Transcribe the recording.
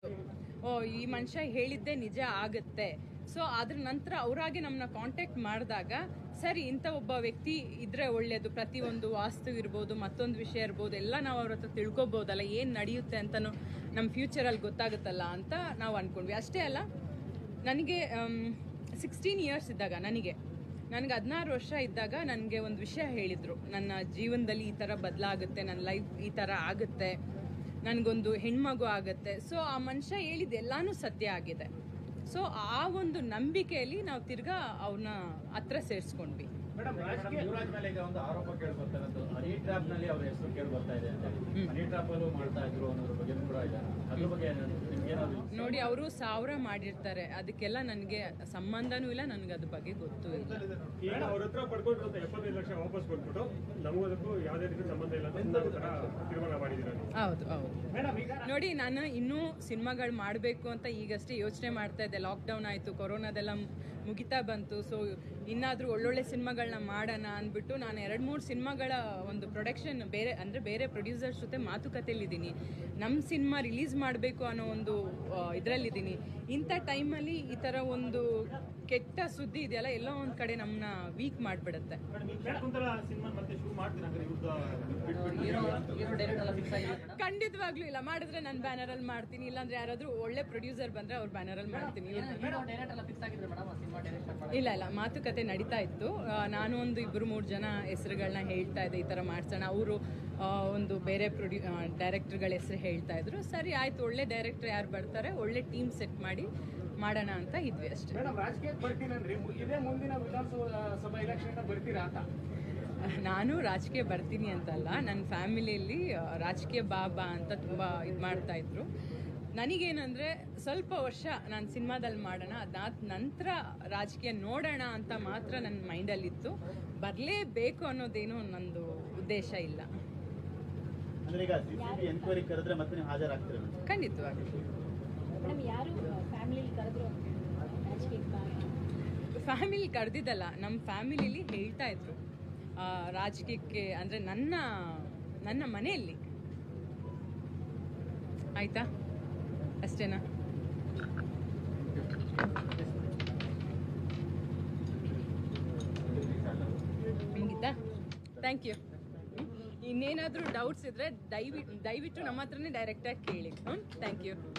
ಓ ಈ ಮನುಷ್ಯ ಹೇಳಿದ್ದೆ ನಿಜ ಆಗುತ್ತೆ ಸೊ ಅದ್ರ ನಂತರ ಅವರಾಗೆ ನಮ್ಮನ್ನ ಕಾಂಟ್ಯಾಕ್ಟ್ ಮಾಡಿದಾಗ ಸರಿ ಇಂಥ ಒಬ್ಬ ವ್ಯಕ್ತಿ ಇದ್ರೆ ಒಳ್ಳೇದು ಪ್ರತಿಯೊಂದು ವಾಸ್ತು ಇರ್ಬೋದು ಮತ್ತೊಂದು ವಿಷಯ ಇರ್ಬೋದು ಎಲ್ಲ ನಾವು ಅವ್ರ ಹತ್ರ ತಿಳ್ಕೊಬೋದಲ್ಲ ಏನು ನಡೆಯುತ್ತೆ ಅಂತನೂ ನಮ್ಮ ಫ್ಯೂಚರಲ್ಲಿ ಗೊತ್ತಾಗುತ್ತಲ್ಲ ಅಂತ ನಾವು ಅನ್ಕೊಂಡ್ವಿ ಅಷ್ಟೇ ಅಲ್ಲ ನನಗೆ ಸಿಕ್ಸ್ಟೀನ್ ಇಯರ್ಸ್ ಇದ್ದಾಗ ನನಗೆ ನನಗೆ ಹದಿನಾರು ವರ್ಷ ಇದ್ದಾಗ ನನಗೆ ಒಂದು ವಿಷಯ ಹೇಳಿದರು ನನ್ನ ಜೀವನದಲ್ಲಿ ಈ ಥರ ಬದಲಾಗುತ್ತೆ ನನ್ನ ಲೈಫ್ ಈ ಥರ ಆಗುತ್ತೆ ನನಗೊಂದು ಹೆಣ್ಮಗು ಆಗುತ್ತೆ ಸೊ ಆ ಮನುಷ್ಯ ಹೇಳಿದ ಎಲ್ಲಾನು ಸತ್ಯ ಆಗಿದೆ ಸೊ ಆ ಒಂದು ನಂಬಿಕೆಯಲ್ಲಿ ನಾವು ತಿರ್ಗಾ ಅವ್ರನ್ನ ಹತ್ರ ಸೇರಿಸ್ಕೊಂಡ್ವಿ ಮೇಡಮ್ ಯುವರಾಜ್ ಮೇಲೆ ಈಗ ಒಂದು ಆರೋಪ ಕೇಳಿ ಬರ್ತಾ ಇರೋದು ಹನಿ ಟ್ರಾಪ್ ನಲ್ಲಿ ಅವ್ರ ಹೆಸರು ಕೇಳಿ ಬರ್ತಾ ಇದೆ ಅಂತ ಹೇಳಿ ಹನಿ ಟ್ರಾಪ್ ಅಲ್ಲೂ ಮಾಡ್ತಾ ಇದ್ರು ಅನ್ನೋದ್ರ ಬಗ್ಗೆ ಕೂಡ ಇದೆ ಅದ್ರ ಬಗ್ಗೆ ನಿಮ್ಗೇನಾದ್ರು ನೋಡಿ ಅವರು ಸಾವಿರ ಮಾಡಿರ್ತಾರೆ ಅದಕ್ಕೆಲ್ಲ ನನಗೆ ಸಂಬಂಧನೂ ಇಲ್ಲ ನನಗೆ ಅದ್ರ ಬಗ್ಗೆ ಗೊತ್ತೂ ಇಲ್ಲ ಈಗ ಅವ್ರ ಹತ್ರ ಪಡ್ಕೊಂಡಿರೋ ಎಪ್ಪತ್ತೈದು ಲಕ್ಷ ವಾಪಸ್ ಕೊಟ್ಬಿಟ್ಟು ನಮಗೂ ಅದಕ್ಕೂ ಯಾವುದೇ ರೀತಿ ಸಂಬಂಧ ಇಲ್ಲ ಅಂತ ನಾವು ತರ ತೀರ್ಮಾನ ಮಾಡಿದ್ದೀರಾ ನೀವು ಹೌದು ಹೌದು ಮೇಡಮ್ ಈಗ ನೋಡಿ ನಾನು ಇನ್ನೂ ಸಿನಿಮಾಗಳು ಮಾಡಬೇಕು ಅಂತ ಈಗಷ್ಟೇ ಯೋಚನೆ ಮಾಡ್ತಾ ಇದ್ದೆ ಲಾಕ್ಡೌನ್ ಆಯಿತು ಕೊರೋನಾದೆಲ್ಲ ಮು- ಮುಗಿತಾ ಬಂತು ಸೊ ಇನ್ನಾದರೂ ಒಳ್ಳೊಳ್ಳೆ ಸಿನಿಮಾಗಳನ್ನ ಮಾಡೋಣ ಅಂದ್ಬಿಟ್ಟು ನಾನು ಎರಡು ಮೂರು ಸಿನಿಮಾಗಳ ಒಂದು ಪ್ರೊಡಕ್ಷನ್ ಬೇರೆ ಅಂದರೆ ಬೇರೆ ಪ್ರೊಡ್ಯೂಸರ್ಸ್ ಜೊತೆ ಮಾತುಕತೆಯಲ್ಲಿದ್ದೀನಿ ನಮ್ಮ ಸಿನಿಮಾ ರಿಲೀಸ್ ಮಾಡಬೇಕು ಅನ್ನೋ ಒಂದು ಇದರಲ್ಲಿದ್ದೀನಿ ಇಂಥ ಟೈಮಲ್ಲಿ ಈ ಥರ ಒಂದು ಕೆಟ್ಟ ಸುದ್ದಿ ಇದೆಯಲ್ಲ ಎಲ್ಲೋ ಒಂದು ಕಡೆ ನಮ್ಮನ್ನ ವೀಕ್ ಮಾಡಿಬಿಡುತ್ತೆ ಮೇಡಮ್ ಈಗ ಶಕುಂತಲ ಸಿನಿಮಾ ಮತ್ತೆ ಶುರು ಮಾಡ್ತೀನಿ ಅಂದ್ರೆ ಯುದ್ಧ ಖಂಡಿತವಾಗ್ಲೂ ಇಲ್ಲ ಮಾಡಿದ್ರೆ ನಾನು ಬ್ಯಾನರಲ್ಲಿ ಮಾಡ್ತೀನಿ ಇಲ್ಲಾಂದ್ರೆ ಯಾರಾದರೂ ಒಳ್ಳೆ ಪ್ರೊಡ್ಯೂಸರ್ ಬಂದರೆ ಅವ್ರ ಬ್ಯಾನರಲ್ಲಿ ಮಾಡ್ತೀನಿ ಇಲ್ಲ ಇಲ್ಲ ಮಾತುಕತೆ ನಡೀತಾ ಇತ್ತು ಆ, ನಾನು ಒಂದು ಇಬ್ಬರು ಮೂರು ಜನ ಹೆಸರುಗಳನ್ನ ಹೇಳ್ತಾ ಇದ್ದೆ ಈ ಥರ ಮಾಡ್ಸೋಣ ಅವರು ಒಂದು ಬೇರೆ ಪ್ರೊಡ್ಯೂ ಡೈರೆಕ್ಟರ್ಗಳ ಹೆಸರು ಹೇಳ್ತಾ ಇದ್ರು ಸರಿ ಆಯ್ತು ಒಳ್ಳೆ ಡೈರೆಕ್ಟರ್ ಯಾರು ಬರ್ತಾರೆ ಒಳ್ಳೆ ಟೀಮ್ ಸೆಟ್ ಮಾಡಿ ಮಾಡೋಣ ಅಂತ ಇದ್ವಿ ಅಷ್ಟೇ ಮೇಡಮ್ ರಾಜಕೀಯಕ್ಕೆ ಬರ್ತೀನಂದ್ರಿ ಇದೇ ಮುಂದಿನ ವಿಧಾನಸಭಾ ಎಲೆಕ್ಷನ್ ಬರ್ತೀರಾ ಅಂತ ನಾನು ರಾಜಕೀಯ ಬರ್ತೀನಿ ಅಂತಲ್ಲ ನನ್ನ ಫ್ಯಾಮಿಲಿಯಲ್ಲಿ ಆ, ರಾಜಕೀಯ ಬಾಬಾ ಅಂತ ತುಂಬ ಇದು ಮಾಡ್ತಾ ಇದ್ರು ನನಗೇನಂದ್ರೆ ಸ್ವಲ್ಪ ವರ್ಷ ನಾನು ಸಿನಿಮಾದಲ್ಲಿ ಮಾಡೋಣ ಅದಾದ ನಂತರ ರಾಜಕೀಯ ನೋಡೋಣ ಅಂತ ಮಾತ್ರ ನನ್ನ ಮೈಂಡಲ್ಲಿತ್ತು ಬರಲೇಬೇಕು ಅನ್ನೋದೇನು ನಂದು ಉದ್ದೇಶ ಇಲ್ಲ ಅಂದ್ರೆ ಈಗ ಸಿಸಿಬಿ ಎನ್ಕ್ವೈರಿ ಕರೆದ್ರೆ ಮತ್ತೆ ನೀವು ಹಾಜರಾಗ್ತೀರ ಖಂಡಿತವಾಗಿ ಮೇಡಮ್ ಯಾರು ಫ್ಯಾಮಿಲಿ ಕರೆದ್ರು ರಾಜಕೀಯಕ್ಕೆ ಬಾ ಅಂತ? ಫ್ಯಾಮಿಲಿ ಕರೆದಿದ್ದಲ್ಲ ನಮ್ಮ ಫ್ಯಾಮಿಲಿಲಿ ಹೇಳ್ತಾ ಇದ್ರು ಆ, ರಾಜಕೀಯಕ್ಕೆ ಅಂದರೆ ನನ್ನ ನನ್ನ ಮನೆಯಲ್ಲಿ ಆಯ್ತಾ ಅಷ್ಟೇನಾ ಹಿಂಗಿತ್ತಾ ಥ್ಯಾಂಕ್ ಯು ಇನ್ನೇನಾದರೂ ಡೌಟ್ಸ್ ಇದ್ರೆ ದಯವಿಟ್ಟು ದಯವಿಟ್ಟು ನಮ್ಮ ಹತ್ರನೇ ಡೈರೆಕ್ಟಾಗಿ ಕೇಳಿ ಹ್ಞೂ ಥ್ಯಾಂಕ್ ಯು